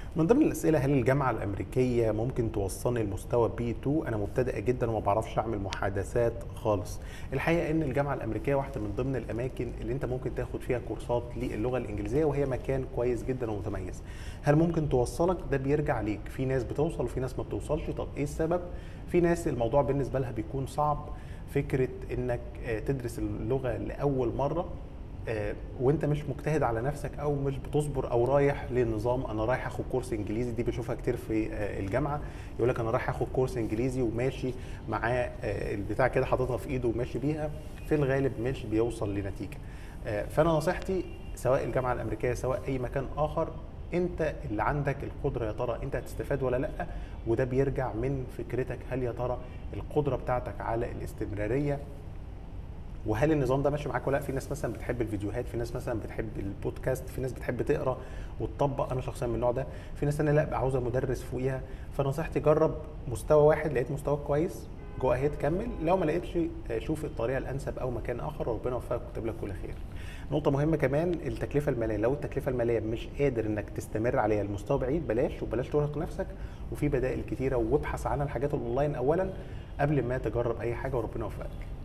من ضمن الاسئله هل الجامعه الامريكيه ممكن توصلني لمستوى بي 2 انا مبتدئه جدا وما بعرفش اعمل محادثات خالص الحقيقه ان الجامعه الامريكيه واحده من ضمن الاماكن اللي انت ممكن تاخد فيها كورسات للغه الانجليزيه وهي مكان كويس جدا ومتميز هل ممكن توصلك ده بيرجع ليك في ناس بتوصل وفي ناس ما بتوصلش طب ايه السبب في ناس الموضوع بالنسبه لها بيكون صعب فكره انك آه، تدرس اللغه لاول مره آه، وانت مش مجتهد على نفسك او مش بتصبر او رايح لنظام انا رايح اخد كورس انجليزي دي بشوفها كتير في آه، الجامعه يقول لك انا رايح اخد كورس انجليزي وماشي معاه آه، البتاع كده حاططها في ايده وماشي بيها في الغالب مش بيوصل لنتيجه آه، فانا نصيحتي سواء الجامعه الامريكيه سواء اي مكان اخر انت اللي عندك القدره يا ترى انت هتستفاد ولا لا وده بيرجع من فكرتك هل يا ترى القدره بتاعتك على الاستمراريه وهل النظام ده ماشي معاك ولا لا في ناس مثلا بتحب الفيديوهات في ناس مثلا بتحب البودكاست في ناس بتحب تقرا وتطبق انا شخصيا من النوع ده في ناس انا لا عاوزه مدرس فوقيها فنصيحتي جرب مستوى واحد لقيت مستواك كويس جو اهيد كمل لو ما لقيتش آه، شوف الطريقه الانسب او مكان اخر وربنا يوفقك ويكتب لك كل خير نقطة مهمة كمان التكلفة المالية، لو التكلفة المالية مش قادر انك تستمر عليها لمستوى بعيد بلاش وبلاش ترهق نفسك وفي بدائل كتيرة وابحث عن الحاجات الاونلاين اولا قبل ما تجرب اي حاجة وربنا يوفقك.